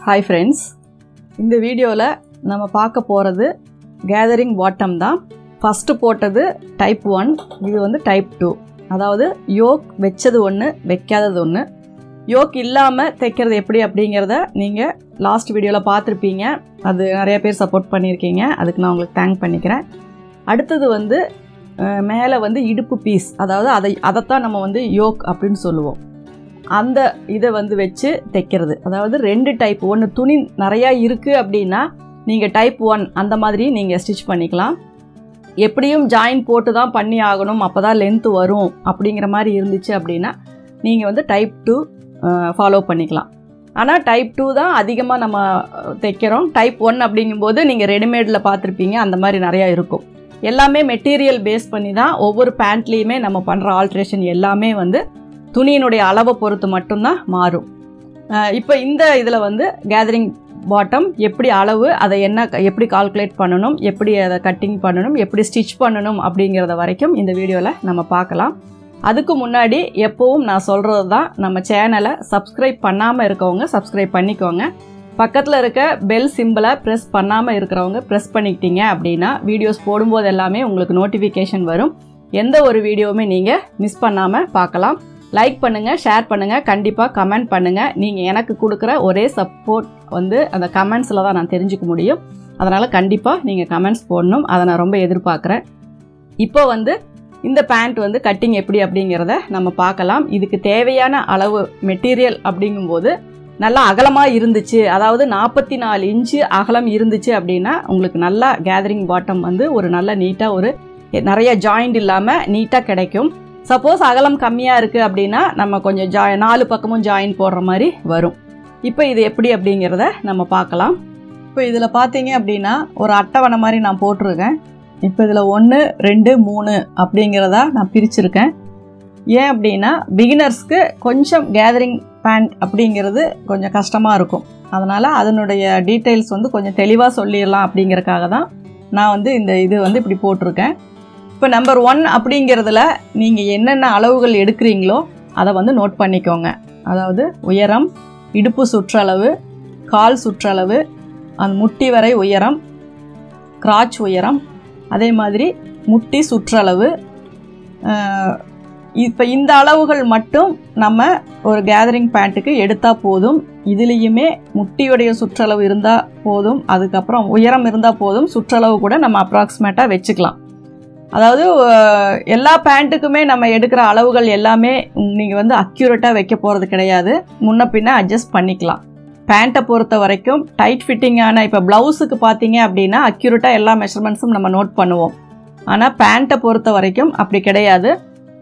hi friends இந்த வீடியோவில் நம்ம பார்க்க போகிறது கேதரிங் பாட்டம் தான் ஃபஸ்ட்டு போட்டது டைப் ஒன் இது வந்து டைப் டூ அதாவது யோக் வச்சது ஒன்று வைக்காதது ஒன்று யோக் இல்லாமல் தைக்கிறது எப்படி அப்படிங்கிறத நீங்கள் லாஸ்ட் வீடியோவில் பார்த்துருப்பீங்க அது நிறைய பேர் சப்போர்ட் பண்ணியிருக்கீங்க அதுக்கு நான் உங்களுக்கு தேங்க் பண்ணிக்கிறேன் அடுத்தது வந்து அஹ், மேலே வந்து இடுப்பு பீஸ் அதாவது அதை அதைத்தான் நம்ம வந்து யோக் அப்படின்னு சொல்லுவோம் அந்த இதை வந்து வச்சு தைக்கிறது அதாவது ரெண்டு டைப் ஒன்று துணி நிறையா இருக்குது அப்படின்னா நீங்கள் டைப் ஒன் அந்த மாதிரி நீங்கள் ஸ்டிச் பண்ணிக்கலாம் எப்படியும் ஜாயின் போட்டு தான் பண்ணி ஆகணும் அப்போ தான் லென்த்து வரும் அப்படிங்கிற மாதிரி இருந்துச்சு அப்படின்னா நீங்கள் வந்து டைப் டூ ஃபாலோ பண்ணிக்கலாம் ஆனால் டைப் டூ தான் அதிகமாக நம்ம அஹ், தைக்கிறோம் டைப் ஒன் அப்படிங்கும்போது நீங்கள் ரெடிமேடில் பார்த்துருப்பீங்க அந்த மாதிரி நிறையா இருக்கும் எல்லாமே மெட்டீரியல் பேஸ் பண்ணி தான் ஒவ்வொரு பேண்ட்லேயுமே நம்ம பண்ணுற ஆல்ட்ரேஷன் எல்லாமே வந்து துணியினுடைய அளவை பொறுத்து மட்டும்தான் மாறும் இப்போ இந்த இதில் வந்து கேதரிங் பாட்டம் எப்படி அளவு அதை என்ன எப்படி கால்குலேட் பண்ணணும் எப்படி அதை கட்டிங் பண்ணணும் எப்படி ஸ்டிச் பண்ணணும் அப்படிங்கிறத வரைக்கும் இந்த வீடியோவில் நம்ம பார்க்கலாம் அதுக்கு முன்னாடி எப்போவும் நான் சொல்கிறது தான் நம்ம சேனலை சப்ஸ்கிரைப் பண்ணாமல் இருக்கவங்க சப்ஸ்கிரைப் பண்ணிக்கோங்க பக்கத்தில் இருக்க பெல் சிம்பிளை ப்ரெஸ் பண்ணாமல் இருக்கிறவங்க ப்ரெஸ் பண்ணிக்கிட்டீங்க அப்படின்னா வீடியோஸ் போடும்போது எல்லாமே உங்களுக்கு நோட்டிஃபிகேஷன் வரும் எந்த ஒரு வீடியோவுமே நீங்கள் மிஸ் பண்ணாமல் பார்க்கலாம் லைக் பண்ணுங்கள் ஷேர் பண்ணுங்கள் கண்டிப்பாக கமெண்ட் பண்ணுங்கள் நீங்கள் எனக்கு கொடுக்குற ஒரே சப்போர்ட் வந்து அந்த கமெண்ட்ஸில் தான் நான் தெரிஞ்சுக்க முடியும் அதனால் கண்டிப்பாக நீங்கள் கமெண்ட்ஸ் போடணும் அதை நான் ரொம்ப எதிர்பார்க்குறேன் இப்போ வந்து இந்த பேண்ட் வந்து கட்டிங் எப்படி அப்படிங்கிறத நம்ம பார்க்கலாம் இதுக்கு தேவையான அளவு மெட்டீரியல் அப்படிங்கும்போது நல்லா அகலமாக இருந்துச்சு அதாவது நாற்பத்தி நாலு இன்ச்சு அகலம் இருந்துச்சு அப்படின்னா உங்களுக்கு நல்லா கேதரிங் பாட்டம் வந்து ஒரு நல்ல நீட்டாக ஒரு நிறைய ஜாயிண்ட் இல்லாமல் நீட்டாக கிடைக்கும் சப்போஸ் அகலம் கம்மியாக இருக்குது அப்படின்னா நம்ம கொஞ்சம் ஜா நாலு பக்கமும் ஜாயின் போடுற மாதிரி வரும் இப்போ இது எப்படி அப்படிங்கிறத நம்ம பார்க்கலாம் இப்போ இதில் பார்த்தீங்க அப்படின்னா ஒரு அட்டவணை மாதிரி நான் போட்டிருக்கேன் இப்போ இதில் ஒன்று ரெண்டு மூணு அப்படிங்கிறதா நான் பிரிச்சிருக்கேன் ஏன் அப்படின்னா பிகினர்ஸ்க்கு கொஞ்சம் கேதரிங் பேண்ட் அப்படிங்கிறது கொஞ்சம் கஷ்டமாக இருக்கும் அதனால் அதனுடைய டீட்டெயில்ஸ் வந்து கொஞ்சம் தெளிவாக சொல்லிடலாம் அப்படிங்கிறக்காக தான் நான் வந்து இந்த இது வந்து இப்படி போட்டிருக்கேன் இப்போ நம்பர் ஒன் அப்படிங்கிறதுல நீங்கள் என்னென்ன அளவுகள் எடுக்கிறீங்களோ அதை வந்து நோட் பண்ணிக்கோங்க அதாவது உயரம் இடுப்பு சுற்றளவு கால் சுற்றளவு அந்த முட்டி வரை உயரம் கிராச் உயரம் அதே மாதிரி முட்டி சுற்றளவு இப்போ இந்த அளவுகள் மட்டும் நம்ம ஒரு கேதரிங் பேண்ட்டுக்கு எடுத்தால் போதும் இதுலேயுமே முட்டியுடைய சுற்றளவு இருந்தால் போதும் அதுக்கப்புறம் உயரம் இருந்தால் போதும் சுற்றளவு கூட நம்ம அப்ராக்சிமேட்டாக வச்சுக்கலாம் அதாவது அஹ், எல்லா பேண்ட்டுக்குமே நம்ம எடுக்கிற அளவுகள் எல்லாமே நீங்கள் வந்து அக்யூரேட்டாக வைக்க போகிறது கிடையாது முன்ன பின்ன அட்ஜஸ்ட் பண்ணிக்கலாம் பேண்ட்டை பொறுத்த வரைக்கும் டைட் ஃபிட்டிங்கான இப்போ ப்ளவுஸுக்கு பார்த்தீங்க அப்படின்னா அக்யூரேட்டாக எல்லா மெஷர்மெண்ட்ஸும் நம்ம நோட் பண்ணுவோம் ஆனால் பேண்ட்டை பொறுத்த வரைக்கும் அப்படி கிடையாது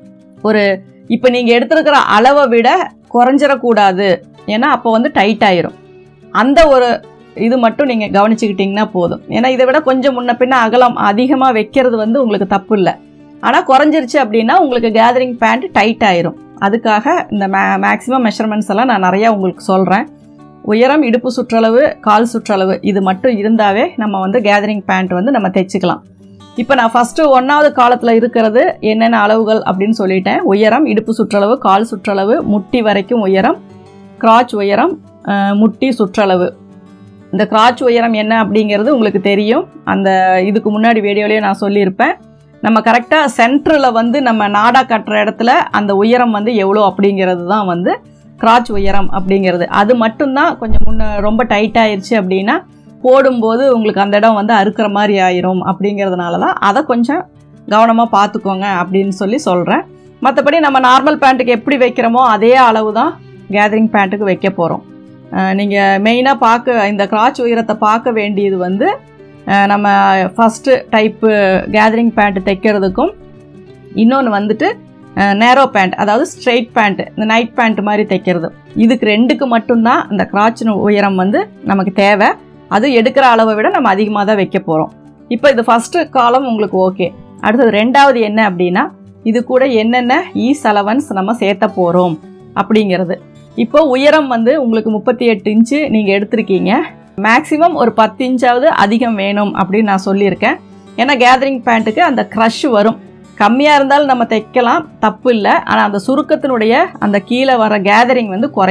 ஒரு இப்போ நீங்கள் எடுத்துருக்கிற அளவை விட குறைஞ்சிடக்கூடாது ஏன்னா அப்போ வந்து டைட் ஆயிரும் அந்த ஒரு இது மட்டும் நீங்கள் கவனிச்சுக்கிட்டிங்கன்னா போதும் ஏன்னா இதை விட கொஞ்சம் முன்ன பின்ன அகலம் அதிகமாக வைக்கிறது வந்து உங்களுக்கு தப்பு இல்லை ஆனால் குறைஞ்சிருச்சு அப்படின்னா உங்களுக்கு கேதரிங் பேண்ட் டைட் ஆயிரும் அதுக்காக இந்த மே மேக்ஸிமம் மெஷர்மெண்ட்ஸ் எல்லாம் நான் நிறையா உங்களுக்கு சொல்கிறேன் உயரம் இடுப்பு சுற்றளவு கால் சுற்றளவு இது மட்டும் இருந்தாவே நம்ம வந்து கேதரிங் பேண்ட் வந்து நம்ம தைச்சிக்கலாம் இப்போ நான் ஃபஸ்ட்டு ஒன்றாவது காலத்தில் இருக்கிறது என்னென்ன அளவுகள் அப்படின்னு சொல்லிட்டேன் உயரம் இடுப்பு சுற்றளவு கால் சுற்றளவு முட்டி வரைக்கும் உயரம் கிராச் உயரம் அஹ், முட்டி சுற்றளவு இந்த கிராச் உயரம் என்ன அப்படிங்கிறது உங்களுக்கு தெரியும் அந்த இதுக்கு முன்னாடி வீடியோலேயே நான் சொல்லியிருப்பேன் நம்ம கரெக்டாக சென்டரில் வந்து நம்ம நாடா கட்டுற இடத்துல அந்த உயரம் வந்து எவ்வளோ அப்படிங்கிறது தான் வந்து கிராச் உயரம் அப்படிங்கிறது அது மட்டும்தான் கொஞ்சம் முன்ன ரொம்ப டைட் ஆயிருச்சு அப்படின்னா போடும்போது உங்களுக்கு அந்த இடம் வந்து அறுக்கிற மாதிரி ஆயிரும் அப்படிங்கிறதுனால தான் அதை கொஞ்சம் கவனமாக பார்த்துக்கோங்க அப்படின்னு சொல்லி சொல்கிறேன் மற்றபடி நம்ம நார்மல் பேண்ட்டுக்கு எப்படி வைக்கிறோமோ அதே அளவு தான் கேதரிங் பேண்ட்டுக்கு வைக்க போகிறோம் நீங்கள் மெயினாக பார்க்க இந்த கிராச் உயரத்தை பார்க்க வேண்டியது வந்து அஹ், நம்ம ஃபஸ்ட்டு டைப்பு கேதரிங் பேண்ட் தைக்கிறதுக்கும் இன்னொன்று வந்துட்டு நேரோ பேண்ட் அதாவது ஸ்ட்ரெயிட் பேண்ட் இந்த நைட் பேண்ட் மாதிரி தைக்கிறது இதுக்கு ரெண்டுக்கு மட்டும்தான் இந்த கிராச் உயரம் வந்து நமக்கு தேவை அது எடுக்கிற அளவை விட நம்ம அதிகமாக தான் வைக்க போகிறோம் இப்போ இது ஃபஸ்ட்டு காலம் உங்களுக்கு ஓகே அடுத்தது ரெண்டாவது என்ன அப்படின்னா இது கூட என்னென்ன ஈஸ் அலவன்ஸ் நம்ம சேர்த்த போகிறோம் அப்படிங்கிறது இப்போ உயரம் வந்து உங்களுக்கு முப்பத்தி எட்டு இன்ச்சு நீங்கள் எடுத்திருக்கீங்க மேக்ஸிமம் ஒரு பத்து இன்ச்சாவது அதிகம் வேணும் அப்படின்னு நான் சொல்லியிருக்கேன் ஏன்னா கேதரிங் பேண்ட்டுக்கு அந்த க்ரஷ் வரும் கம்மியாக இருந்தாலும் நம்ம தைக்கலாம் தப்பு இல்லை ஆனால் அந்த சுருக்கத்தினுடைய அந்த கீழே வர கேதரிங் வந்து குறையும்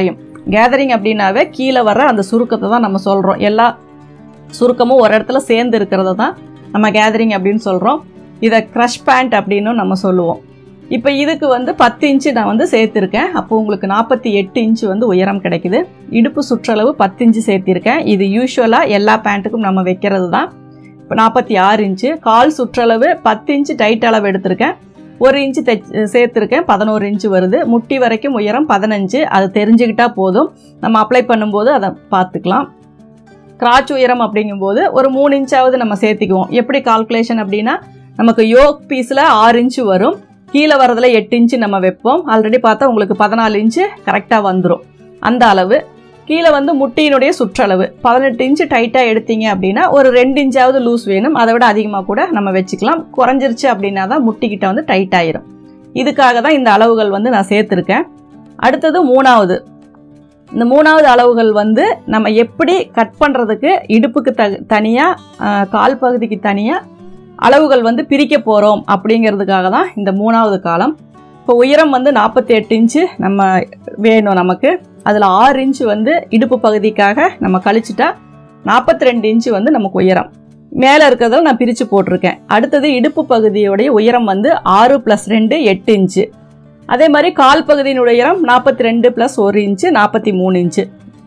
கேதரிங் அப்படின்னாவே கீழே வர அந்த சுருக்கத்தை தான் நம்ம சொல்கிறோம் எல்லா சுருக்கமும் ஒரு இடத்துல சேர்ந்து இருக்கிறத தான் நம்ம கேதரிங் அப்படின்னு சொல்கிறோம் இதை க்ரஷ் பேண்ட் அப்படின்னும் நம்ம சொல்லுவோம் இப்போ இதுக்கு வந்து பத்து இன்ச்சு நான் வந்து சேர்த்துருக்கேன் அப்போ உங்களுக்கு நாற்பத்தி எட்டு இன்ச்சு வந்து உயரம் கிடைக்குது இடுப்பு சுற்றளவு பத்து இன்ச்சு சேர்த்திருக்கேன் இது யூஸ்வலாக எல்லா பேண்ட்டுக்கும் நம்ம வைக்கிறது தான் இப்போ நாற்பத்தி ஆறு இன்ச்சு கால் சுற்றளவு பத்து இன்ச்சு டைட் அளவு எடுத்திருக்கேன் ஒரு இன்ச்சு தை சேர்த்துருக்கேன் பதினோரு இன்ச்சு வருது முட்டி வரைக்கும் உயரம் பதினஞ்சு அது தெரிஞ்சுக்கிட்டா போதும் நம்ம அப்ளை பண்ணும்போது அதை பார்த்துக்கலாம் கிராச் உயரம் அப்படிங்கும்போது ஒரு மூணு இன்ச்சாவது நம்ம சேர்த்திக்குவோம் எப்படி கால்குலேஷன் அப்படின்னா நமக்கு யோக் பீஸில் ஆறு இன்ச்சு வரும் கீழே வரதுல எட்டு இன்ச்சு நம்ம வைப்போம் ஆல்ரெடி பார்த்தா உங்களுக்கு பதினாலு இன்ச்சு கரெக்டாக வந்துடும் அந்த அளவு கீழே வந்து முட்டியினுடைய சுற்றளவு பதினெட்டு இன்ச்சு டைட்டாக எடுத்தீங்க அப்படின்னா ஒரு ரெண்டு இன்ச்சாவது லூஸ் வேணும் அதை விட அதிகமாக கூட நம்ம வச்சுக்கலாம் குறைஞ்சிருச்சு அப்படின்னா தான் முட்டிக்கிட்ட வந்து டைட் ஆயிரும் இதுக்காக தான் இந்த அளவுகள் வந்து நான் சேர்த்துருக்கேன் அடுத்தது மூணாவது இந்த மூணாவது அளவுகள் வந்து நம்ம எப்படி கட் பண்ணுறதுக்கு இடுப்புக்கு த தனியாக கால் பகுதிக்கு தனியாக அளவுகள் வந்து பிரிக்க போகிறோம் அப்படிங்கிறதுக்காக தான் இந்த மூணாவது காலம் இப்போ உயரம் வந்து நாற்பத்தி எட்டு இன்ச்சு நம்ம வேணும் நமக்கு அதில் ஆறு இன்ச்சு வந்து இடுப்பு பகுதிக்காக நம்ம கழிச்சிட்டா நாற்பத்தி ரெண்டு இன்ச்சு வந்து நமக்கு உயரம் மேலே இருக்கிறதுல நான் பிரித்து போட்டிருக்கேன் அடுத்தது இடுப்பு பகுதியோடைய உயரம் வந்து ஆறு ப்ளஸ் ரெண்டு எட்டு இன்ச்சு அதே மாதிரி கால் பகுதியினுடைய உயரம் நாற்பத்தி ரெண்டு ப்ளஸ் ஒரு இன்ச்சு நாற்பத்தி மூணு இன்ச்சு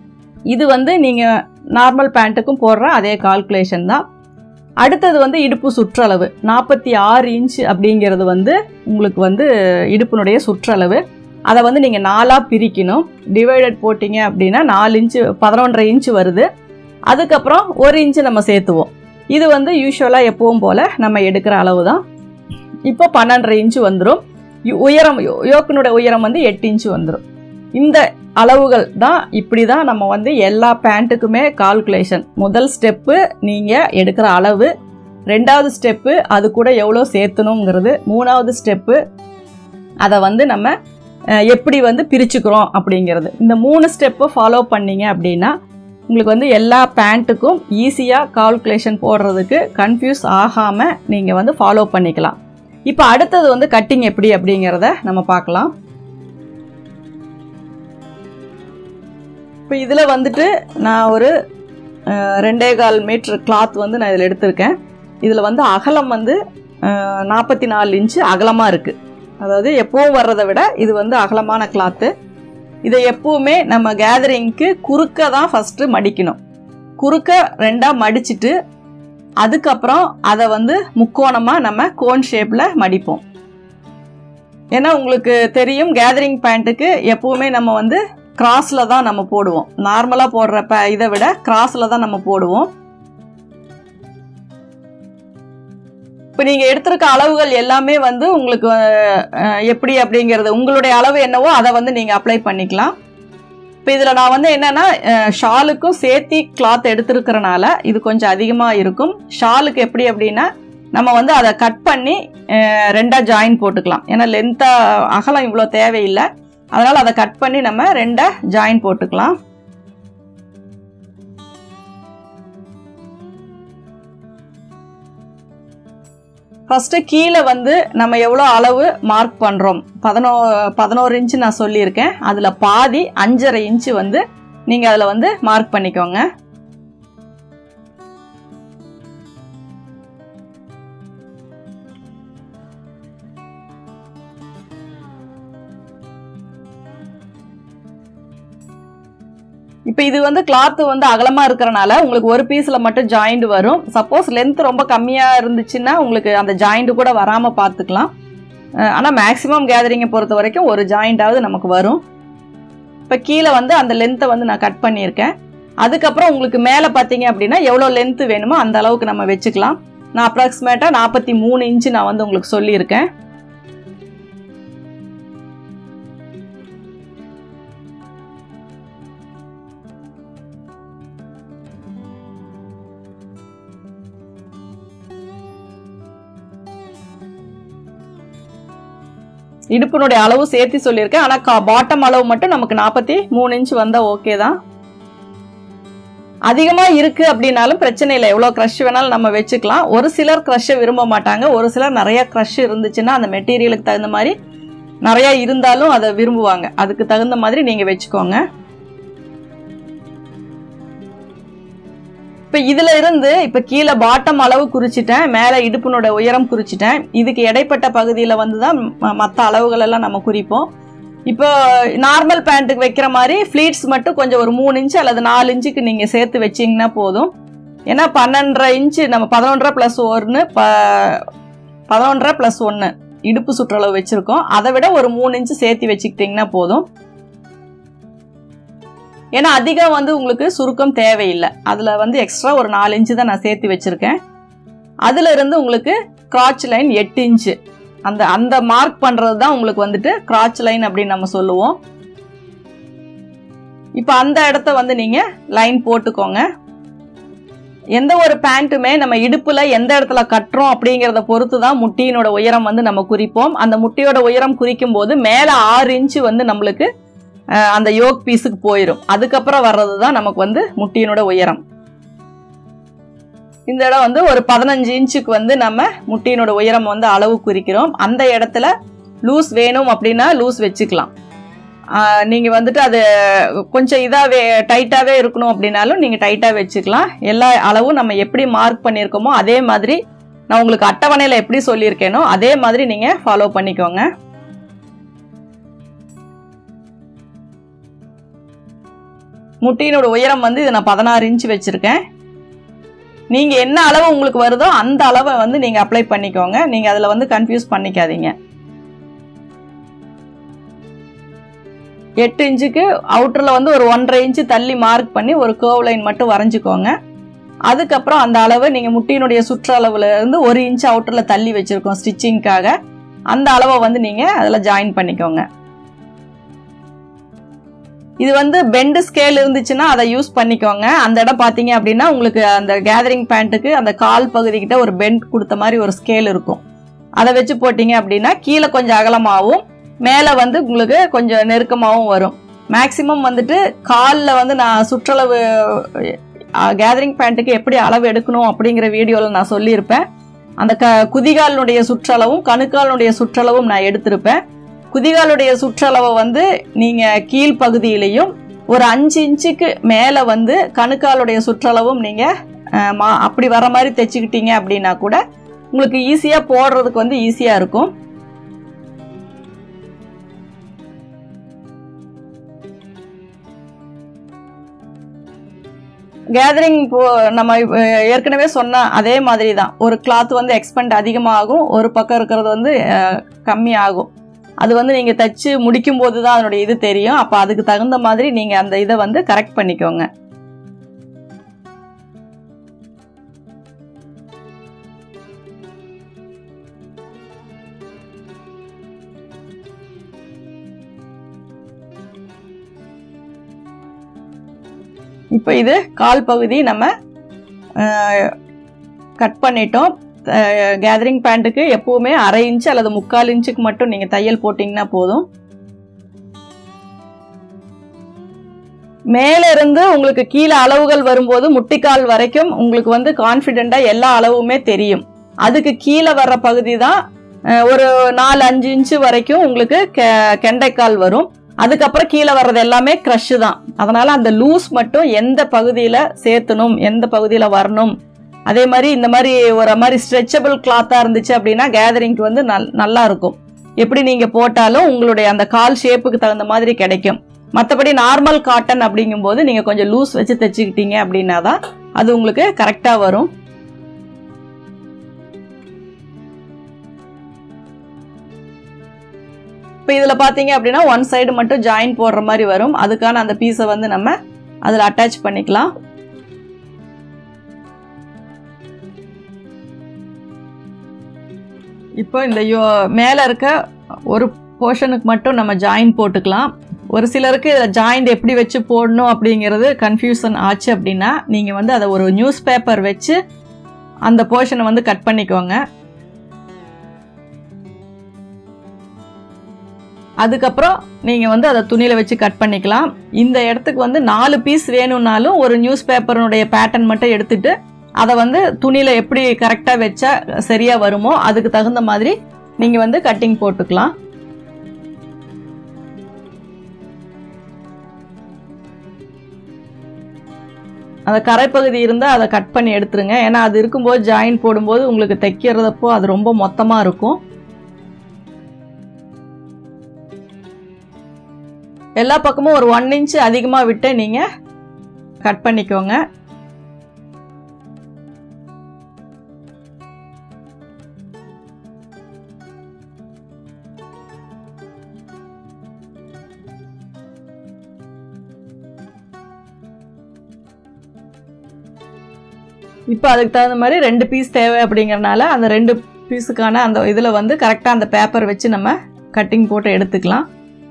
இது வந்து நீங்கள் நார்மல் பேண்ட்டுக்கும் போடுற அதே கால்குலேஷன் தான் அடுத்தது வந்து இடுப்பு சுற்றளவு நாற்பத்தி ஆறு இன்ச் அப்படிங்கிறது வந்து உங்களுக்கு வந்து இடுப்பினுடைய சுற்றளவு அதை வந்து நீங்கள் நாலாக பிரிக்கணும் டிவைடட் போட்டிங்க அப்படின்னா நாலு இன்ச்சு பதினொன்றரை இன்ச்சு வருது அதுக்கப்புறம் ஒரு இன்ச்சு நம்ம சேர்த்துவோம் இது வந்து யூஸ்வலாக எப்பவும் போல் நம்ம எடுக்கிற அளவு தான் இப்போ பன்னெண்டரை இன்ச்சு வந்துடும் உயரம் யோக்கினுடைய உயரம் வந்து எட்டு இன்ச்சு வந்துடும் இந்த அளவுகள் தான் இப்படி தான் நம்ம வந்து எல்லா பேண்ட்டுக்குமே கால்குலேஷன் முதல் ஸ்டெப்பு நீங்கள் எடுக்கிற அளவு ரெண்டாவது ஸ்டெப்பு அது கூட எவ்வளோ சேர்த்தணுங்கிறது மூணாவது ஸ்டெப்பு அதை வந்து நம்ம அஹ், எப்படி வந்து பிரிச்சுக்கிறோம் அப்படிங்கிறது இந்த மூணு ஸ்டெப்பை ஃபாலோ பண்ணீங்க அப்படின்னா உங்களுக்கு வந்து எல்லா பேண்ட்டுக்கும் ஈஸியாக கால்குலேஷன் போடுறதுக்கு கன்ஃபியூஸ் ஆகாமல் நீங்கள் வந்து ஃபாலோ பண்ணிக்கலாம் இப்போ அடுத்தது வந்து கட்டிங் எப்படி அப்படிங்கிறத நம்ம பார்க்கலாம் இப்போ இதில் வந்துட்டு நான் ஒரு அஹ், ரெண்டே கால் மீட்ரு கிளாத் வந்து நான் இதில் எடுத்திருக்கேன் இதில் வந்து அகலம் வந்து நாற்பத்தி நாலு இன்ச்சு அகலமாக இருக்குது அதாவது எப்போவும் வர்றதை விட இது வந்து அகலமான கிளாத்து இதை எப்பவுமே நம்ம கேதரிங்க்கு குறுக்க தான் ஃபஸ்ட்டு மடிக்கணும் குறுக்க ரெண்டாக மடிச்சிட்டு அதுக்கப்புறம் அதை வந்து முக்கோணமாக நம்ம கோன் ஷேப்பில் மடிப்போம் ஏன்னா உங்களுக்கு தெரியும் கேதரிங் பேண்ட்டுக்கு எப்பவுமே நம்ம வந்து கிராஸில் தான் நம்ம போடுவோம் நார்மலாக போடுற ப இதை விட கிராஸில் தான் நம்ம போடுவோம் இப்போ நீங்கள் எடுத்திருக்க அளவுகள் எல்லாமே வந்து உங்களுக்கு அஹ், எப்படி அப்படிங்கிறது உங்களுடைய அளவு என்னவோ அதை வந்து நீங்கள் அப்ளை பண்ணிக்கலாம் இப்போ இதில் நான் வந்து என்னென்னா ஷாலுக்கும் சேர்த்தி கிளாத் எடுத்திருக்கிறனால இது கொஞ்சம் அதிகமாக இருக்கும் ஷாலுக்கு எப்படி அப்படின்னா நம்ம வந்து அதை கட் பண்ணி அஹ், ரெண்டா ஜாயின் போட்டுக்கலாம் ஏன்னா லென்த்தாக அகலம் இவ்வளோ தேவையில்லை அதனால் அதை கட் பண்ணி நம்ம ரெண்டா ஜாயின் போட்டுக்கலாம் ஃபஸ்ட்டு கீழே வந்து நம்ம எவ்வளோ அளவு மார்க் பண்ணுறோம் பதினோ பதினோரு இன்ச்சு நான் சொல்லியிருக்கேன் அதில் பாதி அஞ்சரை இன்ச்சு வந்து நீங்கள் அதில் வந்து மார்க் பண்ணிக்கோங்க இப்போ இது வந்து கிளாத்து வந்து அகலமாக இருக்கிறனால உங்களுக்கு ஒரு பீஸில் மட்டும் ஜாயிண்ட் வரும் சப்போஸ் லென்த் ரொம்ப கம்மியாக இருந்துச்சுன்னா உங்களுக்கு அந்த ஜாயிண்ட் கூட வராமல் பார்த்துக்கலாம் ஆனால் மேக்ஸிமம் கேதரிங்கை பொறுத்த வரைக்கும் ஒரு ஜாயிண்டாவது நமக்கு வரும் இப்போ கீழே வந்து அந்த லென்த்தை வந்து நான் கட் பண்ணியிருக்கேன் அதுக்கப்புறம் உங்களுக்கு மேலே பார்த்தீங்க அப்படின்னா எவ்வளோ லென்த்து வேணுமோ அந்த அளவுக்கு நம்ம வச்சுக்கலாம் நான் அப்ராக்சிமேட்டாக நாற்பத்தி மூணு இன்ச்சு நான் வந்து உங்களுக்கு சொல்லியிருக்கேன் இடுப்பினுடைய அளவு சேர்த்து சொல்லியிருக்கேன் ஆனால் கா பாட்டம் அளவு மட்டும் நமக்கு நாற்பத்தி மூணு இன்ச் வந்தால் ஓகே தான் அதிகமாக இருக்குது அப்படின்னாலும் பிரச்சனை இல்லை எவ்வளோ க்ரஷ் வேணாலும் நம்ம வச்சுக்கலாம் ஒரு சிலர் க்ரஷ்ஷை விரும்ப மாட்டாங்க ஒரு சிலர் நிறைய க்ரஷ் இருந்துச்சுன்னா அந்த மெட்டீரியலுக்கு தகுந்த மாதிரி நிறையா இருந்தாலும் அதை விரும்புவாங்க அதுக்கு தகுந்த மாதிரி நீங்கள் வச்சுக்கோங்க இப்போ இதில் இருந்து இப்போ கீழே பாட்டம் அளவு குறிச்சிட்டேன் மேலே இடுப்பினோட உயரம் குறிச்சிட்டேன் இதுக்கு இடைப்பட்ட பகுதியில் வந்து தான் மற்ற அளவுகள் எல்லாம் நம்ம குறிப்போம் இப்போ நார்மல் பேண்ட்டுக்கு வைக்கிற மாதிரி ஃப்ளீட்ஸ் மட்டும் கொஞ்சம் ஒரு மூணு இன்ச்சு அல்லது நாலு இன்ச்சுக்கு நீங்கள் சேர்த்து வச்சிங்கன்னா போதும் ஏன்னா பன்னெண்டரை இன்ச்சு நம்ம பதினொன்றரை ப்ளஸ் ஒன்று ப பதினொன்றரை ப்ளஸ் ஒன்று இடுப்பு சுற்றளவு வச்சுருக்கோம் அதை விட ஒரு மூணு இன்ச்சு சேர்த்து வச்சுக்கிட்டிங்கன்னா போதும் ஏன்னா அதிகம் வந்து உங்களுக்கு சுருக்கம் தேவையில்லை அதில் வந்து எக்ஸ்ட்ரா ஒரு நாலு இன்ச்சு தான் நான் சேர்த்து வச்சுருக்கேன் அதில் இருந்து உங்களுக்கு கிராச் லைன் எட்டு இன்ச்சு அந்த அந்த மார்க் பண்ணுறது தான் உங்களுக்கு வந்துட்டு கிராச் லைன் அப்படின்னு நம்ம சொல்லுவோம் இப்போ அந்த இடத்த வந்து நீங்கள் லைன் போட்டுக்கோங்க எந்த ஒரு பேண்ட்டுமே நம்ம இடுப்பில் எந்த இடத்துல கட்டுறோம் அப்படிங்கிறத பொறுத்து தான் முட்டியினோட உயரம் வந்து நம்ம குறிப்போம் அந்த முட்டியோட உயரம் குறிக்கும் போது மேலே ஆறு இன்ச்சு வந்து நம்மளுக்கு அஹ், அந்த யோக் பீஸுக்கு போயிடும் அதுக்கப்புறம் வர்றது தான் நமக்கு வந்து முட்டியினோட உயரம் இந்த இடம் வந்து ஒரு பதினஞ்சு இன்ச்சுக்கு வந்து நம்ம முட்டியினோட உயரம் வந்து அளவு குறிக்கிறோம் அந்த இடத்துல லூஸ் வேணும் அப்படின்னா லூஸ் வச்சுக்கலாம் ஆஹ் நீங்க வந்துட்டு அது கொஞ்சம் இதாகவே டைட்டாகவே இருக்கணும் அப்படின்னாலும் நீங்கள் டைட்டாக வச்சுக்கலாம் எல்லா அளவும் நம்ம எப்படி மார்க் பண்ணியிருக்கோமோ அதே மாதிரி நான் உங்களுக்கு அட்டவணையில் எப்படி சொல்லியிருக்கேனோ அதே மாதிரி நீங்கள் ஃபாலோ பண்ணிக்கோங்க முட்டியினோட உயரம் வந்து இது நான் பதினாறு இன்ச் வச்சுருக்கேன் நீங்கள் என்ன அளவு உங்களுக்கு வருதோ அந்த அளவை வந்து நீங்கள் அப்ளை பண்ணிக்கோங்க நீங்கள் அதில் வந்து கன்ஃபியூஸ் பண்ணிக்காதீங்க எட்டு இன்ச்சுக்கு அவுட்டரில் வந்து ஒரு ஒன்றரை இன்ச்சு தள்ளி மார்க் பண்ணி ஒரு கேர்வ் லைன் மட்டும் வரைஞ்சிக்கோங்க அதுக்கப்புறம் அந்த அளவு நீங்கள் முட்டியினுடைய சுற்றளவுல இருந்து ஒரு இன்ச் அவுட்டரில் தள்ளி வச்சுருக்கோம் ஸ்டிச்சிங்க்காக அந்த அளவை வந்து நீங்கள் அதில் ஜாயின் பண்ணிக்கோங்க இது வந்து பெண்டு ஸ்கேல் இருந்துச்சுன்னா அதை யூஸ் பண்ணிக்கோங்க அந்த இடம் பார்த்தீங்க அப்படின்னா உங்களுக்கு அந்த கேதரிங் பேண்ட்டுக்கு அந்த கால் பகுதிக்கிட்ட ஒரு பெண்ட் கொடுத்த மாதிரி ஒரு ஸ்கேல் இருக்கும் அதை வச்சு போட்டிங்க அப்படின்னா கீழே கொஞ்சம் அகலமாகவும் மேலே வந்து உங்களுக்கு கொஞ்சம் நெருக்கமாகவும் வரும் மேக்ஸிமம் வந்துட்டு காலில் வந்து நான் சுற்றளவு கேதரிங் பேண்ட்டுக்கு எப்படி அளவு எடுக்கணும் அப்படிங்கிற வீடியோவில் நான் சொல்லியிருப்பேன் அந்த க குதிகாலினுடைய சுற்றளவும் கணுக்காலினுடைய சுற்றளவும் நான் எடுத்திருப்பேன் குதிகாலுடைய சுற்றளவை வந்து நீங்கள் கீழ் பகுதியிலையும் ஒரு அஞ்சு இன்ச்சுக்கு மேலே வந்து கணுக்காலுடைய சுற்றளவும் நீங்கள் மா அப்படி வர மாதிரி தைச்சிக்கிட்டீங்க அப்படின்னா கூட உங்களுக்கு ஈஸியாக போடுறதுக்கு வந்து ஈஸியாக இருக்கும் கேதரிங் இப்போ நம்ம அஹ், ஏற்கனவே சொன்ன அதே மாதிரி தான் ஒரு கிளாத் வந்து எக்ஸ்பெண்ட் அதிகமாகும் ஒரு பக்கம் இருக்கிறது வந்து அஹ், கம்மியாகும் அது வந்து நீங்கள் தச்சு முடிக்கும் போது தான் அதனுடைய இது தெரியும் அப்போ அதுக்கு தகுந்த மாதிரி நீங்கள் அந்த இதை வந்து கரெக்ட் பண்ணிக்கோங்க இப்போ இது கால் பகுதி நம்ம கட் பண்ணிட்டோம் கேதரிங் பேண்ட்டுக்கு எப்பவுமே அரை இன்ச் அல்லது முக்கால் இன்ச்சுக்கு மட்டும் நீங்கள் தையல் போட்டிங்கன்னா போதும் மேல இருந்து உங்களுக்கு கீழே அளவுகள் வரும்போது முட்டிக்கால் வரைக்கும் உங்களுக்கு வந்து கான்ஃபிடென்ட்டாக எல்லா அளவுமே தெரியும் அதுக்கு கீழே வர்ற பகுதி தான் அஹ், ஒரு நாலு அஞ்சு இன்ச்சு வரைக்கும் உங்களுக்கு கெ- கெண்டைக்கால் வரும் அதுக்கப்புறம் கீழே வர்றது எல்லாமே க்ரஷ் தான் அதனால அந்த லூஸ் மட்டும் எந்த பகுதியில் சேர்த்தணும் எந்த பகுதியில் வரணும் அதே மாதிரி இந்த மாதிரி ஒரு மாதிரி ஸ்ட்ரெச்சபிள் கிளாத்தாக இருந்துச்சு அப்படின்னா கேதரிங்க்கு வந்து நல் நல்லா இருக்கும் எப்படி நீங்கள் போட்டாலும் உங்களுடைய அந்த கால் ஷேப்புக்கு தகுந்த மாதிரி கிடைக்கும் மற்றபடி நார்மல் காட்டன் அப்படிங்கும்போது நீங்கள் கொஞ்சம் லூஸ் வச்சு தைச்சிக்கிட்டீங்க அப்படின்னா தான் அது உங்களுக்கு கரெக்டாக வரும் இப்போ இதில் பார்த்தீங்க அப்படின்னா ஒன் சைடு மட்டும் ஜாயின் போடுற மாதிரி வரும் அதுக்கான அந்த பீஸை வந்து நம்ம அதில் அட்டாச் பண்ணிக்கலாம் இப்போ இந்த யோ மேலே இருக்க ஒரு போர்ஷனுக்கு மட்டும் நம்ம ஜாயின் போட்டுக்கலாம் ஒரு சிலருக்கு இதில் ஜாயிண்ட் எப்படி வச்சு போடணும் அப்படிங்கிறது கன்ஃபியூஷன் ஆச்சு அப்படின்னா நீங்கள் வந்து அதை ஒரு நியூஸ் பேப்பர் வச்சு அந்த போர்ஷனை வந்து கட் பண்ணிக்கோங்க அதுக்கப்புறம் நீங்கள் வந்து அதை துணியில் வச்சு கட் பண்ணிக்கலாம் இந்த இடத்துக்கு வந்து நாலு பீஸ் வேணும்னாலும் ஒரு நியூஸ் பேப்பருடைய பேட்டர்ன் மட்டும் எடுத்துட்டு அதை வந்து துணியில் எப்படி கரெக்டாக வச்சா சரியாக வருமோ அதுக்கு தகுந்த மாதிரி நீங்கள் வந்து கட்டிங் போட்டுக்கலாம் அந்த கரைப்பகுதி இருந்தால் அதை கட் பண்ணி எடுத்துருங்க ஏன்னா அது இருக்கும்போது ஜாயின் போடும்போது உங்களுக்கு தைக்கிறதப்போ அது ரொம்ப மொத்தமாக இருக்கும் எல்லா பக்கமும் ஒரு ஒன் இன்ச் அதிகமாக விட்டு நீங்கள் கட் பண்ணிக்கோங்க இப்போ அதுக்கு தகுந்த மாதிரி ரெண்டு பீஸ் தேவை அப்படிங்கறனால அந்த ரெண்டு பீஸுக்கான அந்த இதில் வந்து கரெக்டாக அந்த பேப்பர் வச்சு நம்ம கட்டிங் போட்டு எடுத்துக்கலாம்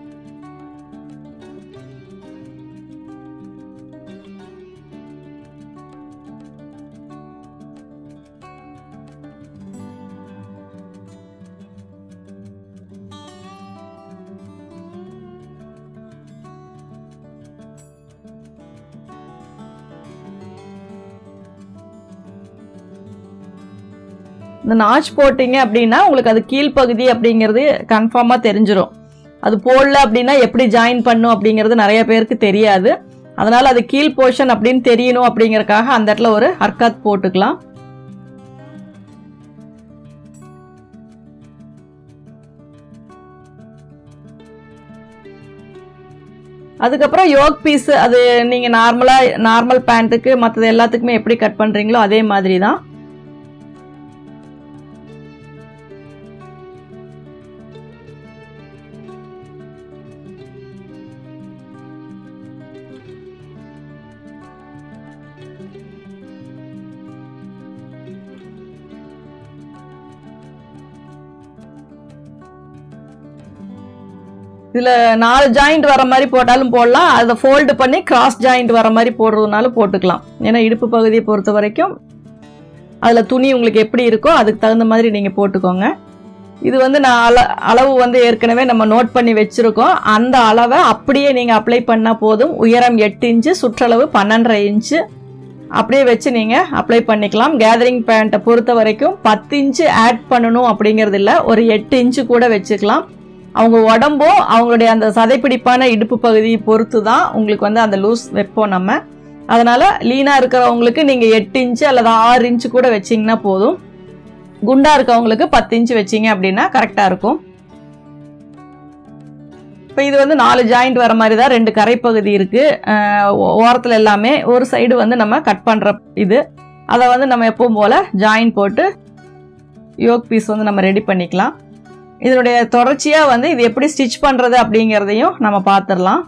இந்த நாச் போட்டிங்க அப்படின்னா உங்களுக்கு அது கீழ்ப்பகுதி அப்படிங்கிறது கன்ஃபார்மாக தெரிஞ்சிடும் அது போடல அப்படின்னா எப்படி ஜாயின் பண்ணும் அப்படிங்கிறது நிறைய பேருக்கு தெரியாது அதனால் அது கீழ் போர்ஷன் அப்படின்னு தெரியணும் அப்படிங்கறக்காக அந்த இடத்துல ஒரு ஹர்காத் போட்டுக்கலாம் அதுக்கப்புறம் யோக் பீஸ் அது நீங்கள் நார்மலாக நார்மல் பேண்ட்டுக்கு மற்றது எல்லாத்துக்குமே எப்படி கட் பண்ணுறீங்களோ அதே மாதிரி தான் இதில் நாலு ஜாயிண்ட் வர மாதிரி போட்டாலும் போடலாம் அதை ஃபோல்டு பண்ணி கிராஸ் ஜாயிண்ட் வர மாதிரி போடுறதுனாலும் போட்டுக்கலாம் ஏன்னா இடுப்பு பகுதியை பொறுத்த வரைக்கும் அதில் துணி உங்களுக்கு எப்படி இருக்கோ அதுக்கு தகுந்த மாதிரி நீங்கள் போட்டுக்கோங்க இது வந்து நான் அள அளவு வந்து ஏற்கனவே நம்ம நோட் பண்ணி வச்சுருக்கோம் அந்த அளவை அப்படியே நீங்கள் அப்ளை பண்ணால் போதும் உயரம் எட்டு இன்ச்சு சுற்றளவு பன்னெண்டரை இன்ச்சு அப்படியே வச்சு நீங்கள் அப்ளை பண்ணிக்கலாம் கேதரிங் பேண்ட்டை பொறுத்த வரைக்கும் பத்து இன்ச்சு ஆட் பண்ணணும் அப்படிங்கிறது இல்லை ஒரு எட்டு இன்ச்சு கூட வச்சுக்கலாம் அவங்க உடம்பும் அவங்களுடைய அந்த சதைப்பிடிப்பான இடுப்பு பகுதியை பொறுத்து தான் உங்களுக்கு வந்து அந்த லூஸ் வைப்போம் நம்ம அதனால் லீனாக இருக்கிறவங்களுக்கு நீங்கள் எட்டு இன்ச்சு அல்லது ஆறு இன்ச்சு கூட வச்சிங்கன்னா போதும் குண்டா இருக்கவங்களுக்கு பத்து இன்ச்சு வச்சிங்க அப்படின்னா கரெக்டாக இருக்கும் இப்போ இது வந்து நாலு ஜாயிண்ட் வர மாதிரி தான் ரெண்டு கரைப்பகுதி இருக்குது ஓரத்தில் எல்லாமே ஒரு சைடு வந்து நம்ம கட் பண்ணுற இது அதை வந்து நம்ம எப்பவும் போல் ஜாயின் போட்டு யோக் பீஸ் வந்து நம்ம ரெடி பண்ணிக்கலாம் இதனுடைய தொடர்ச்சியாக வந்து இது எப்படி ஸ்டிச் பண்ணுறது அப்படிங்கிறதையும் நம்ம பார்த்துடலாம்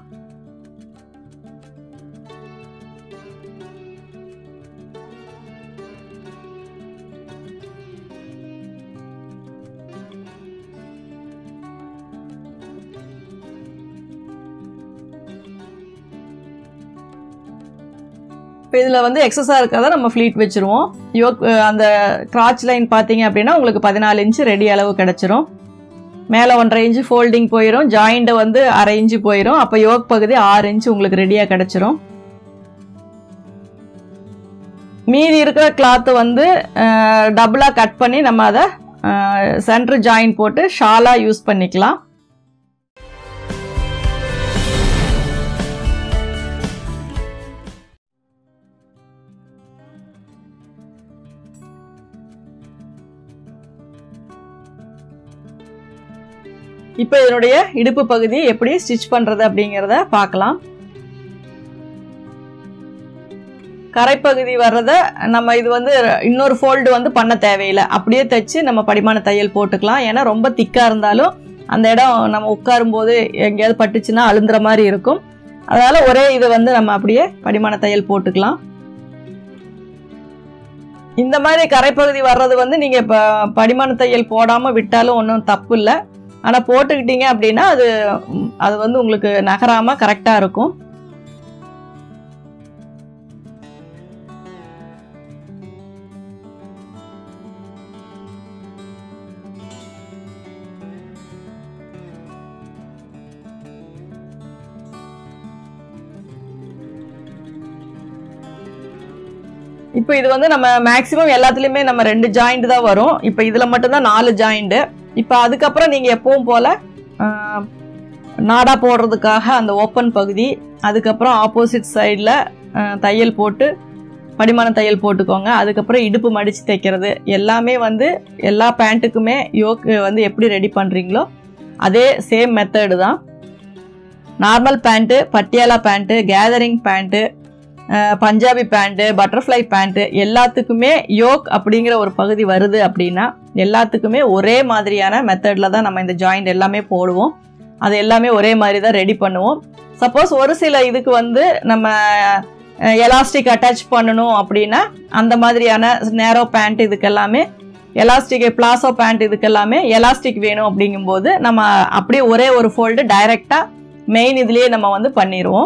இப்போ இதில் வந்து எக்ஸஸாக இருக்கிறத நம்ம ஃப்ளீட் வச்சுருவோம் யோக் அந்த கிராச் லைன் பார்த்தீங்க அப்படின்னா உங்களுக்கு பதினாலு இன்ச்சு ரெடி அளவு கிடச்சிரும் மேலே ஒன்றரை இன்ச்சு ஃபோல்டிங் போயிடும் ஜாயிண்ட்டை வந்து அரை இன்ச்சு போயிடும் அப்போ யோக் பகுதி ஆறு இன்ச்சு உங்களுக்கு ரெடியாக கிடச்சிரும் மீதி இருக்கிற கிளாத்தை வந்து டபுளாக கட் பண்ணி நம்ம அதை சென்டர் ஜாயின் போட்டு ஷாலாக யூஸ் பண்ணிக்கலாம் இப்போ இதனுடைய இடுப்பு பகுதி எப்படி ஸ்டிச் பண்ணுறது அப்படிங்கிறத பார்க்கலாம் கரைப்பகுதி வர்றத நம்ம இது வந்து இன்னொரு ஃபோல்டு வந்து பண்ண தேவையில்லை அப்படியே தைச்சு நம்ம படிமான தையல் போட்டுக்கலாம் ஏன்னா ரொம்ப திக்காக இருந்தாலும் அந்த இடம் நம்ம உட்காரும்போது எங்கேயாவது பட்டுச்சுன்னா அழுந்துற மாதிரி இருக்கும் அதனால் ஒரே இது வந்து நம்ம அப்படியே படிமான தையல் போட்டுக்கலாம் இந்த மாதிரி கரைப்பகுதி வர்றது வந்து நீங்கள் இப்போ படிமான தையல் போடாமல் விட்டாலும் ஒன்றும் தப்பு இல்லை ஆனால் போட்டுக்கிட்டீங்க அப்படின்னா அது அது வந்து உங்களுக்கு நகராமல் கரெக்டாக இருக்கும் இப்போ இது வந்து நம்ம மேக்ஸிமம் எல்லாத்துலேயுமே நம்ம ரெண்டு ஜாயிண்ட் தான் வரும் இப்போ இதில் மட்டும்தான் நாலு ஜாயிண்ட்டு இப்போ அதுக்கப்புறம் நீங்கள் எப்பவும் போல் நாடா போடுறதுக்காக அந்த ஓப்பன் பகுதி அதுக்கப்புறம் ஆப்போசிட் சைடில் தையல் போட்டு படிமான தையல் போட்டுக்கோங்க அதுக்கப்புறம் இடுப்பு மடித்து தைக்கிறது எல்லாமே வந்து எல்லா பேண்ட்டுக்குமே யோக்கு வந்து எப்படி ரெடி பண்ணுறீங்களோ அதே சேம் மெத்தடு தான் normal pant Patiala pant gathering pant Punjabi pant butterfly pant எல்லாத்துக்குமே யோக் அப்படிங்கிற ஒரு பகுதி வருது அப்படின்னா எல்லாத்துக்குமே ஒரே மாதிரியான மெத்தடில் தான் நம்ம இந்த ஜாயிண்ட் எல்லாமே போடுவோம் அது எல்லாமே ஒரே மாதிரி தான் ரெடி பண்ணுவோம் சப்போஸ் ஒரு சில இதுக்கு வந்து நம்ம எலாஸ்டிக் அட்டாச் பண்ணணும் அப்படின்னா அந்த மாதிரியான நேரோ பேண்ட் இதுக்கெல்லாமே எலாஸ்டிக் பிளாசோ பேண்ட் இதுக்கெல்லாமே எலாஸ்டிக் வேணும் அப்படிங்கும்போது நம்ம அப்படியே ஒரே ஒரு ஃபோல்டு டைரெக்டாக மெயின் இதுலேயே நம்ம வந்து பண்ணிடுவோம்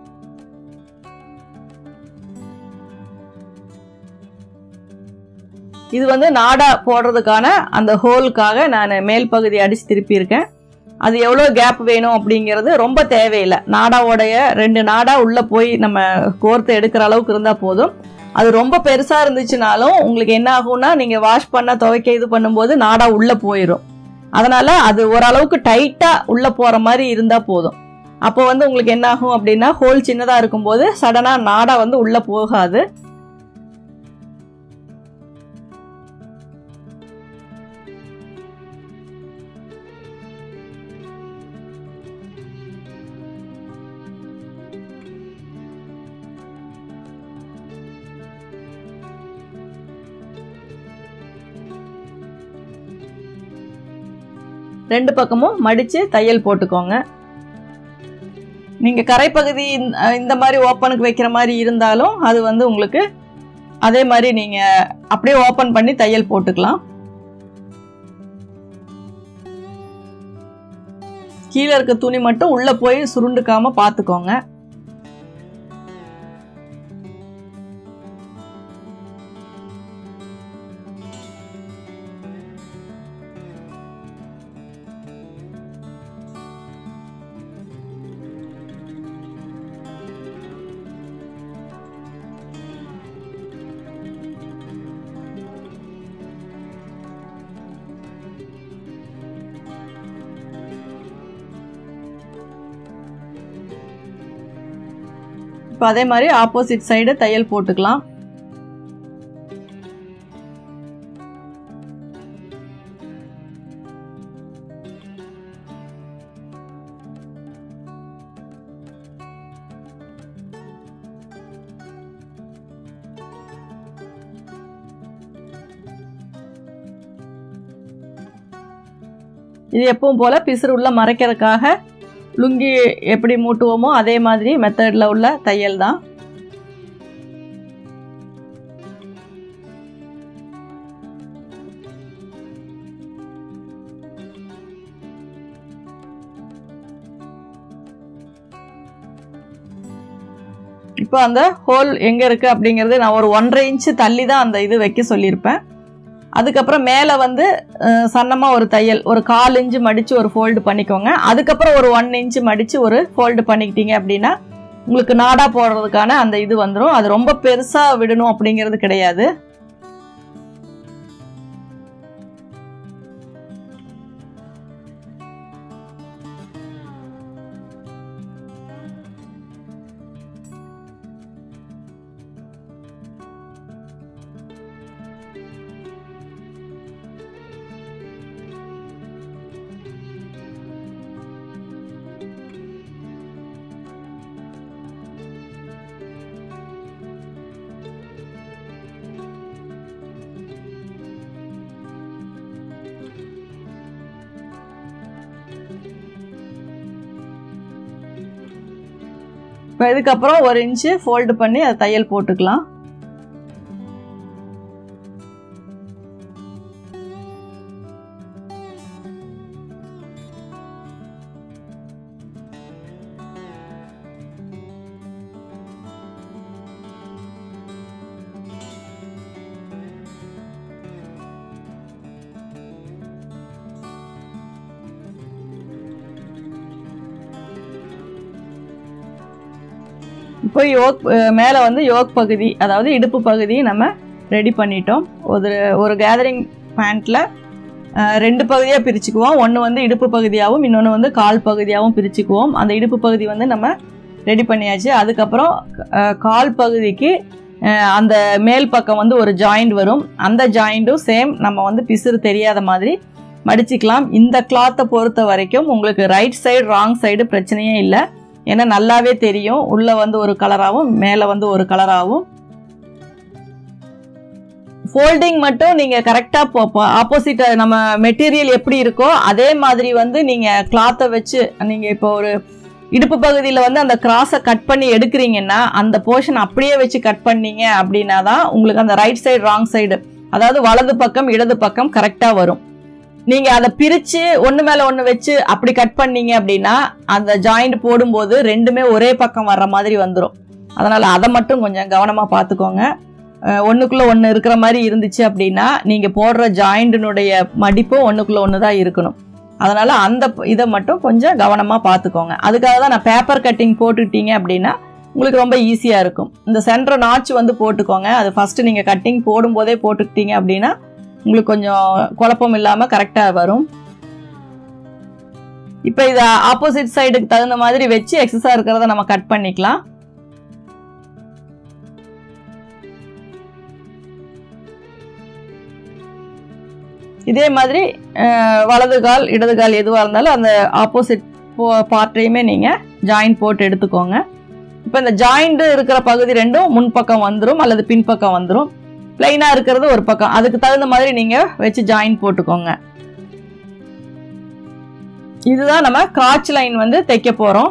இது வந்து நாடா போடுறதுக்கான அந்த ஹோலுக்காக நான் மேல் பகுதி அடித்து திருப்பியிருக்கேன் அது எவ்வளோ கேப் வேணும் அப்படிங்கிறது ரொம்ப தேவையில்லை நாடாவோடைய ரெண்டு நாடா உள்ளே போய் நம்ம கோர்த்து எடுக்கிற அளவுக்கு இருந்தால் போதும் அது ரொம்ப பெருசாக இருந்துச்சுனாலும் உங்களுக்கு என்ன ஆகும்னா நீங்கள் வாஷ் பண்ண துவைக்க இது பண்ணும்போது நாடா உள்ளே போயிடும் அதனால் அது ஓரளவுக்கு டைட்டாக உள்ளே போகிற மாதிரி இருந்தால் போதும் அப்போ வந்து உங்களுக்கு என்ன ஆகும் அப்படின்னா ஹோல் சின்னதாக இருக்கும்போது சடனாக நாடா வந்து உள்ளே போகாது ரெண்டு பக்கமும் மடித்து தையல் போட்டுக்கோங்க நீங்கள் கரைப்பகுதி இந்த- இந்த மாதிரி ஓப்பனுக்கு வைக்கிற மாதிரி இருந்தாலும் அது வந்து உங்களுக்கு அதே மாதிரி நீங்கள் அப்படியே ஓப்பன் பண்ணி தையல் போட்டுக்கலாம் கீழே இருக்க துணி மட்டும் உள்ளே போய் சுருண்டுக்காம பார்த்துக்கோங்க இப்போ அதே மாதிரி ஆப்போசிட் சைடு தையல் போட்டுக்கலாம் இது எப்பவும் போல பிசுறு உள்ள மறைக்கிறதுக்காக லுங்கி எப்படி மூட்டுவோமோ அதே மாதிரி மெத்தடில் உள்ள தையல் தான் இப்போ அந்த ஹோல் எங்கே இருக்குது அப்படிங்கிறது நான் ஒரு ஒன்றரை இன்ச்சு தள்ளி தான் அந்த இது வைக்க சொல்லியிருப்பேன் அதுக்கப்புறம் மேலே வந்து சன்னமாக ஒரு தையல் ஒரு கால் இன்ச்சு மடித்து ஒரு ஃபோல்டு பண்ணிக்கோங்க அதுக்கப்புறம் ஒரு ஒன் இன்ச்சு மடித்து ஒரு ஃபோல்டு பண்ணிக்கிட்டீங்க அப்படின்னா உங்களுக்கு நாடா போடுறதுக்கான அந்த இது வந்துடும் அது ரொம்ப பெருசாக விடணும் அப்படிங்கிறது கிடையாது இப்போ இதுக்கப்புறம் ஒரு இன்ச்சு ஃபோல்டு பண்ணி அதை தையல் போட்டுக்கலாம் இப்போ யோக் மேலே வந்து யோக் பகுதி அதாவது இடுப்பு பகுதி நம்ம ரெடி பண்ணிட்டோம் ஒரு ஒரு கேதரிங் பேண்ட்டில் ரெண்டு பகுதியாக பிரிச்சுக்குவோம் ஒன்று வந்து இடுப்பு பகுதியாகவும் இன்னொன்று வந்து கால் பகுதியாகவும் பிரிச்சுக்குவோம் அந்த இடுப்பு பகுதி வந்து நம்ம ரெடி பண்ணியாச்சு அதுக்கப்புறம் அஹ், கால் பகுதிக்கு அஹ், அந்த மேல் பக்கம் வந்து ஒரு ஜாயிண்ட் வரும் அந்த ஜாயிண்ட்டும் சேம் நம்ம வந்து பிசுறு தெரியாத மாதிரி மடிச்சுக்கலாம் இந்த கிளாத்தை பொறுத்த வரைக்கும் உங்களுக்கு ரைட் சைடு ராங் சைடு பிரச்சனையே இல்லை ஏன்னா நல்லாவே தெரியும் உள்ளே வந்து ஒரு கலராகவும் மேலே வந்து ஒரு கலராகவும் ஃபோல்டிங் மட்டும் நீங்கள் கரெக்டாக ஆப்போசிட் நம்ம மெட்டீரியல் எப்படி இருக்கோ அதே மாதிரி வந்து நீங்கள் கிளாத்தை வச்சு நீங்கள் இப்போ ஒரு இடுப்பு பகுதியில் வந்து அந்த கிராஸை கட் பண்ணி எடுக்கிறீங்கன்னா அந்த போர்ஷன் அப்படியே வச்சு கட் பண்ணீங்க அப்படின்னா தான் உங்களுக்கு அந்த ரைட் சைடு ராங் சைடு அதாவது வலது பக்கம் இடது பக்கம் கரெக்டாக வரும் நீங்கள் அதை பிரித்து ஒன்று மேலே ஒன்று வச்சு அப்படி கட் பண்ணீங்க அப்படின்னா அந்த ஜாயிண்ட் போடும்போது ரெண்டுமே ஒரே பக்கம் வர்ற மாதிரி வந்துடும் அதனால் அதை மட்டும் கொஞ்சம் கவனமாக பார்த்துக்கோங்க ஒன்றுக்குள்ளே ஒன்று இருக்கிற மாதிரி இருந்துச்சு அப்படின்னா நீங்கள் போடுற ஜாயிண்டினுடைய மடிப்பும் ஒன்றுக்குள்ளே ஒன்று தான் இருக்கணும் அதனால் அந்த ப- இதை மட்டும் கொஞ்சம் கவனமாக பார்த்துக்கோங்க அதுக்காக தான் நான் பேப்பர் கட்டிங் போட்டுக்கிட்டீங்க அப்படின்னா உங்களுக்கு ரொம்ப ஈஸியாக இருக்கும் இந்த சென்டர் நாட்ச் வந்து போட்டுக்கோங்க அது ஃபஸ்ட்டு நீங்கள் கட்டிங் போடும்போதே போட்டுக்கிட்டீங்க அப்படின்னா உங்களுக்கு கொஞ்சம் குழப்பம் இல்லாமல் கரெக்டாக வரும் இப்போ இதை ஆப்போசிட் சைடுக்கு தகுந்த மாதிரி வச்சு எக்ஸஸாக இருக்கிறத நம்ம கட் பண்ணிக்கலாம் இதே மாதிரி அஹ், வலது கால் இடது கால் எதுவாக இருந்தாலும் அந்த ஆப்போசிட் பார்ட்டையுமே நீங்கள் ஜாயின் போட்டு எடுத்துக்கோங்க இப்போ இந்த ஜாயிண்ட் இருக்கிற பகுதி ரெண்டும் முன்பக்கம் வந்துடும் அல்லது பின்பக்கம் வந்துடும் பிளைனாக இருக்கிறது ஒரு பக்கம் அதுக்கு தகுந்த மாதிரி நீங்கள் வச்சு ஜாயின் போட்டுக்கோங்க இதுதான் நம்ம கிராச் லைன் வந்து தைக்க போகிறோம்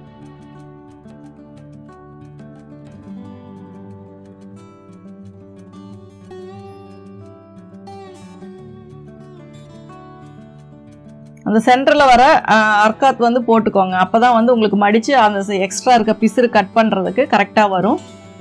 அந்த சென்டரில் வர அஹ், அர்க்காத் வந்து போட்டுக்கோங்க அப்போ தான் வந்து உங்களுக்கு மடித்து அந்த எக்ஸ்ட்ரா இருக்க பிசுறு கட் பண்ணுறதுக்கு கரெக்டாக வரும்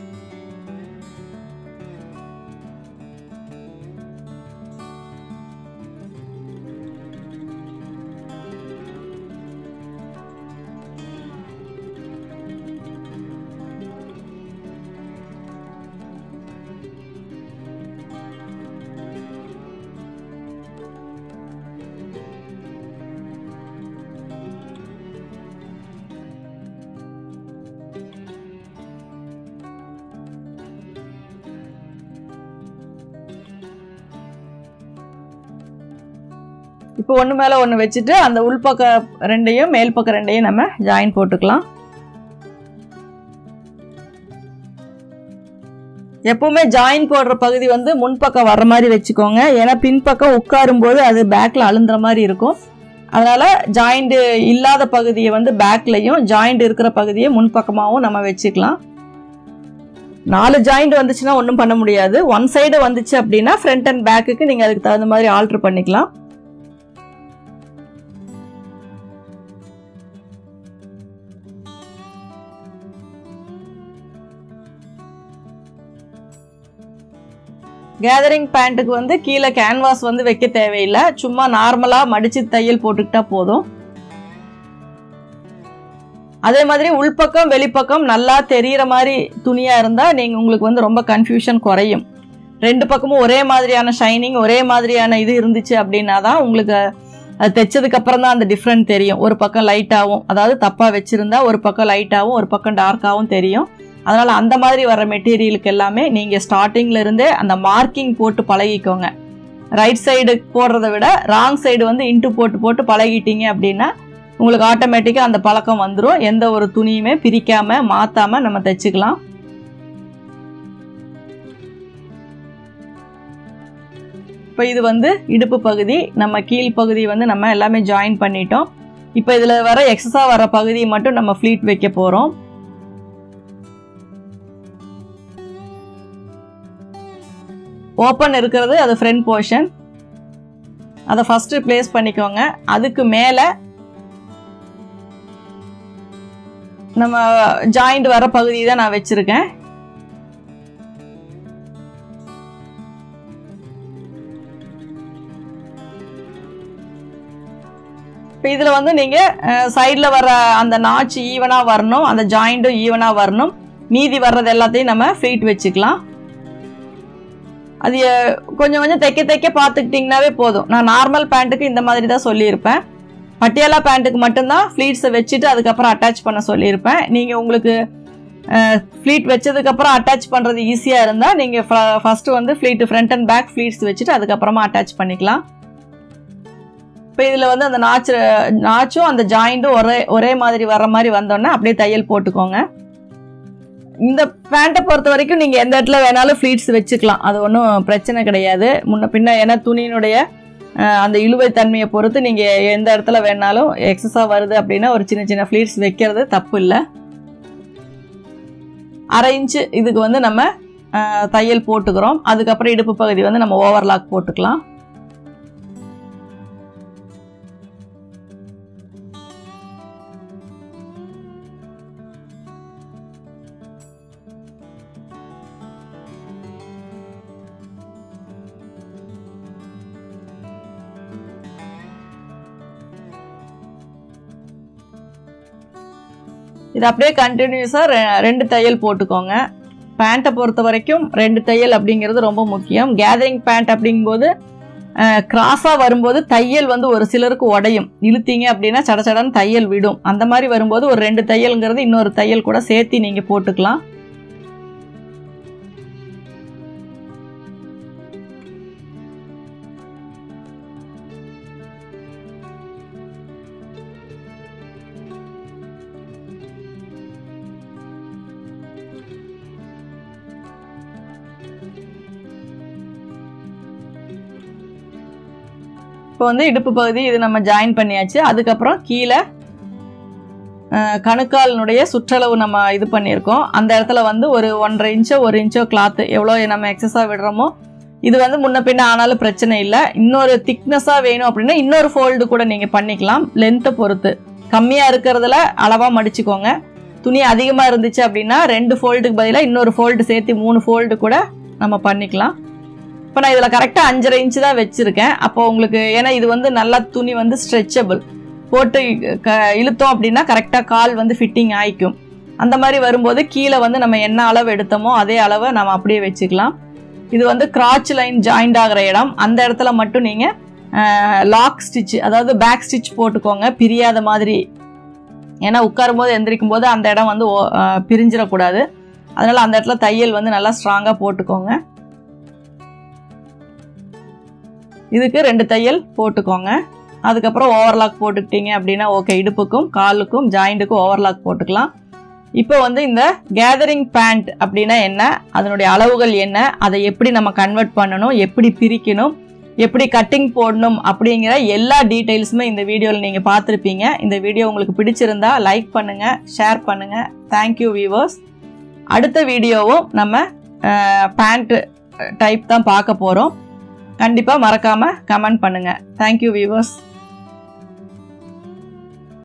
இப்போ ஒன்று மேலே ஒன்று வச்சுட்டு அந்த உள்பக்க ரெண்டையும் மேல் பக்கம் ரெண்டையும் நம்ம ஜாயின் போட்டுக்கலாம் எப்பவுமே ஜாயின் போடுற பகுதி வந்து முன்பக்கம் வர்ற மாதிரி வச்சுக்கோங்க ஏன்னா பின்பக்கம் உட்காரும்போது அது பேக்கில் அழுந்துற மாதிரி இருக்கும் அதனால் ஜாயிண்ட் இல்லாத பகுதியை வந்து பேக்லையும் ஜாயிண்ட் இருக்கிற பகுதியை முன்பக்கமாகவும் நம்ம வச்சுக்கலாம் நாலு ஜாயிண்ட் வந்துச்சுன்னா ஒன்றும் பண்ண முடியாது ஒன் சைடு வந்துச்சு அப்படின்னா ஃப்ரண்ட் அண்ட் பேக்குக்கு நீங்கள் அதுக்கு தகுந்த மாதிரி ஆல்ட்ரு பண்ணிக்கலாம் கேதரிங் பேண்ட்டுக்கு வந்து கீழே கேன்வாஸ் வந்து வைக்க தேவையில்லை சும்மா நார்மலாக மடித்து தையல் போட்டுக்கிட்டா போதும் அதே மாதிரி உள்பக்கம் வெளிப்பக்கம் நல்லா தெரியிற மாதிரி துணியாக இருந்தால் நீங்கள் உங்களுக்கு வந்து ரொம்ப கன்ஃபியூஷன் குறையும் ரெண்டு பக்கமும் ஒரே மாதிரியான ஷைனிங் ஒரே மாதிரியான இது இருந்துச்சு அப்படின்னா தான் உங்களுக்கு அது தைச்சதுக்கு அப்புறம் தான் அந்த டிஃப்ரெண்ட் தெரியும் ஒரு பக்கம் லைட்டாகவும் அதாவது தப்பாக வச்சுருந்தா ஒரு பக்கம் லைட்டாகவும் ஒரு பக்கம் டார்க்காகவும் தெரியும் அதனால் அந்த மாதிரி வர மெட்டீரியலுக்கு எல்லாமே நீங்கள் ஸ்டார்டிங்கில் இருந்தே அந்த மார்க்கிங் போட்டு பழகிக்கோங்க ரைட் சைடு போடுறத விட ராங் சைடு வந்து இன்ட்டு போட்டு போட்டு பழகிட்டீங்க அப்படின்னா உங்களுக்கு ஆட்டோமேட்டிக்காக அந்த பழக்கம் வந்துடும் எந்த ஒரு துணியுமே பிரிக்காமல் மாற்றாமல் நம்ம தைச்சிக்கலாம் இப்போ இது வந்து இடுப்பு பகுதி நம்ம கீழ் பகுதி வந்து நம்ம எல்லாமே ஜாயின் பண்ணிட்டோம் இப்போ இதில் வர எக்ஸஸாக வர பகுதியை மட்டும் நம்ம ஃப்ளீட் வைக்க போகிறோம் ஓப்பன் இருக்கிறது அது ஃப்ரண்ட் போர்ஷன் அதை ஃபஸ்ட்டு ப்ளேஸ் பண்ணிக்கோங்க அதுக்கு மேலே நம்ம ஜாயிண்ட் வர பகுதி தான் நான் வச்சுருக்கேன் இப்போ இதில் வந்து நீங்கள் சைடில் வர அந்த நாச்சு ஈவனாக வரணும் அந்த ஜாயிண்ட்டும் ஈவனாக வரணும் மீதி வர்றது எல்லாத்தையும் நம்ம ஃப்ளீட் வச்சுக்கலாம் அது அஹ், கொஞ்சம் கொஞ்சம் தைக்க தைக்க பார்த்துக்கிட்டிங்கனாவே போதும் நான் நார்மல் பேண்ட்டுக்கு இந்த மாதிரி தான் சொல்லியிருப்பேன் பட்டியாலா பேண்ட்டுக்கு மட்டும்தான் ஃப்ளீட்ஸை வச்சுட்டு அதுக்கப்புறம் அட்டாச் பண்ண சொல்லியிருப்பேன் நீங்கள் உங்களுக்கு ஃப்ளீட் வச்சதுக்கப்புறம் அட்டாச் பண்ணுறது ஈஸியாக இருந்தால் நீங்கள் ஃபஸ்ட்டு வந்து pleat front and back pleats வச்சுட்டு அதுக்கப்புறமா அட்டாச் பண்ணிக்கலாம் இப்போ இதில் வந்து அந்த நாச்சு நாச்சும் அந்த ஜாயிண்ட்டும் ஒரே ஒரே மாதிரி வர்ற மாதிரி வந்தோன்னே அப்படியே தையல் போட்டுக்கோங்க இந்த பேண்ட்டை பொறுத்த வரைக்கும் நீங்கள் எந்த இடத்துல வேணாலும் ஃப்ளீட்ஸ் வச்சுக்கலாம் அது ஒன்றும் பிரச்சனை கிடையாது முன்ன பின்ன ஏன்னா துணியினுடைய அஹ், அந்த இழுவை தன்மையை பொறுத்து நீங்கள் எந்த இடத்துல வேணாலும் எக்ஸஸாக வருது அப்படின்னா ஒரு சின்ன சின்ன ஃப்ளீட்ஸ் வைக்கிறது தப்பு இல்லை அரை இன்ச்சு இதுக்கு வந்து நம்ம அஹ், தையல் போட்டுக்கிறோம் அதுக்கப்புறம் இடுப்பு பகுதி வந்து நம்ம ஓவர்லாக் போட்டுக்கலாம் இது அப்படியே கண்டினியூஸாக ரெண்டு தையல் போட்டுக்கோங்க பேண்ட்டை பொறுத்த வரைக்கும் ரெண்டு தையல் அப்படிங்கிறது ரொம்ப முக்கியம் கேதரிங் பேண்ட் அப்படிங்கும்போது கிராஸாக வரும்போது தையல் வந்து ஒரு சிலருக்கு உடையும் இழுத்தீங்க அப்படின்னா சட சடன்னு தையல் விடும் அந்த மாதிரி வரும்போது ஒரு ரெண்டு தையல்ங்கிறது இன்னொரு தையல் கூட சேர்த்து நீங்கள் போட்டுக்கலாம் இப்போ வந்து இடுப்பு பகுதி இது நம்ம ஜாயின் பண்ணியாச்சு அதுக்கப்புறம் கீழே அஹ், கணுக்காலினுடைய சுற்றளவு நம்ம இது பண்ணியிருக்கோம் அந்த இடத்துல வந்து ஒரு ஒன்றரை இன்ச்சோ ஒரு இன்ச்சோ கிளாத்து எவ்வளோ நம்ம எக்ஸஸாக விடுறோமோ இது வந்து முன்ன பின்ன ஆனாலும் பிரச்சனை இல்லை இன்னொரு திக்னஸாக வேணும் அப்படின்னா இன்னொரு ஃபோல்டு கூட நீங்கள் பண்ணிக்கலாம் லென்த்தை பொறுத்து கம்மியாக இருக்கிறதுல அளவாக மடிச்சுக்கோங்க துணி அதிகமாக இருந்துச்சு அப்படின்னா ரெண்டு ஃபோல்டுக்கு பதிலாக இன்னொரு ஃபோல்டு சேர்த்து மூணு ஃபோல்டு கூட நம்ம பண்ணிக்கலாம் இப்போ நான் இதில் கரெக்டாக அஞ்சரை இன்ச்சு தான் வச்சுருக்கேன் அப்போ உங்களுக்கு ஏன்னா இது வந்து நல்லா துணி வந்து ஸ்ட்ரெச்சபிள் போட்டு க இழுத்தோம் அப்படின்னா கரெக்டாக கால் வந்து ஃபிட்டிங் ஆயிக்கும் அந்த மாதிரி வரும்போது கீழே வந்து நம்ம என்ன அளவு எடுத்தோமோ அதே அளவை நம்ம அப்படியே வச்சுக்கலாம் இது வந்து கிராச் லைன் ஜாயிண்ட் ஆகிற இடம் அந்த இடத்துல மட்டும் நீங்கள் லாக் ஸ்டிச் அதாவது பேக் ஸ்டிச் போட்டுக்கோங்க பிரியாத மாதிரி ஏன்னா உட்காரும் போது எந்திரிக்கும் போது அந்த இடம் வந்து ஓ- அஹ், பிரிஞ்சிடக்கூடாது அதனால் அந்த இடத்துல தையல் வந்து நல்லா ஸ்ட்ராங்காக போட்டுக்கோங்க இதுக்கு ரெண்டு தையல் போட்டுக்கோங்க அதுக்கப்புறம் ஓவர்லாக் போட்டுக்கிட்டீங்க அப்படின்னா ஓகே இடுப்புக்கும் காலுக்கும் ஜாயிண்ட்டுக்கும் ஓவர்லாக் போட்டுக்கலாம் இப்போ வந்து இந்த கேதரிங் பேண்ட் அப்படின்னா என்ன அதனுடைய அளவுகள் என்ன அதை எப்படி நம்ம கன்வெர்ட் பண்ணணும் எப்படி பிரிக்கணும் எப்படி கட்டிங் போடணும் அப்படிங்கிற எல்லா டீட்டெயில்ஸுமே இந்த வீடியோவில் நீங்கள் பார்த்துருப்பீங்க இந்த வீடியோ உங்களுக்கு பிடிச்சிருந்தா லைக் பண்ணுங்கள் ஷேர் பண்ணுங்கள் தேங்க்யூ வியூவர்ஸ் அடுத்த வீடியோவும் நம்ம பேண்ட் டைப் தான் பார்க்க போகிறோம் கண்டிப்பாக மறக்காமல் கமெண்ட் பண்ணுங்கள் தேங்க்யூ வியூவர்ஸ்